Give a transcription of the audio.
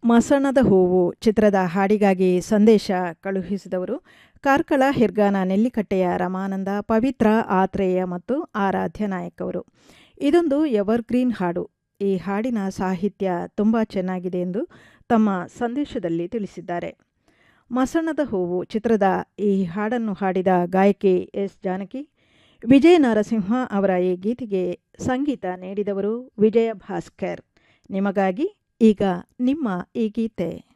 ಮಸಣದ ಹೂವು ಚಿತ್ರದ ಹಾಡಿಗಾಗಿ ಸಂದೇಶ ಕಳುಹಿಸಿದವರು ಕಾರ್ಕಳ ಹಿರ್ಗಾನ ನೆಲ್ಲಿಕಟ್ಟೆಯ ರಮಾನಂದ ಪವಿತ್ರ ಆತ್ರೇಯ ಮತ್ತು ಆರಾಧ್ಯ ನಾಯಕ್ ಅವರು ಇದೊಂದು ಎವರ್ಗ್ರೀನ್ ಹಾಡು ಈ ಹಾಡಿನ ಸಾಹಿತ್ಯ ತುಂಬ ಚೆನ್ನಾಗಿದೆ ಎಂದು ತಮ್ಮ ಸಂದೇಶದಲ್ಲಿ ತಿಳಿಸಿದ್ದಾರೆ ಮಸಣದ ಹೂವು ಚಿತ್ರದ ಈ ಹಾಡನ್ನು ಹಾಡಿದ ಗಾಯಕಿ ಎಸ್ ಜಾನಕಿ ವಿಜಯ ನರಸಿಂಹ ಅವರ ಈ ಗೀತೆಗೆ ಸಂಗೀತ ನೀಡಿದವರು ವಿಜಯ ಭಾಸ್ಕರ್ ನಿಮಗಾಗಿ ಈಗ ನಿಮ್ಮ ಈ ಗೀತೆ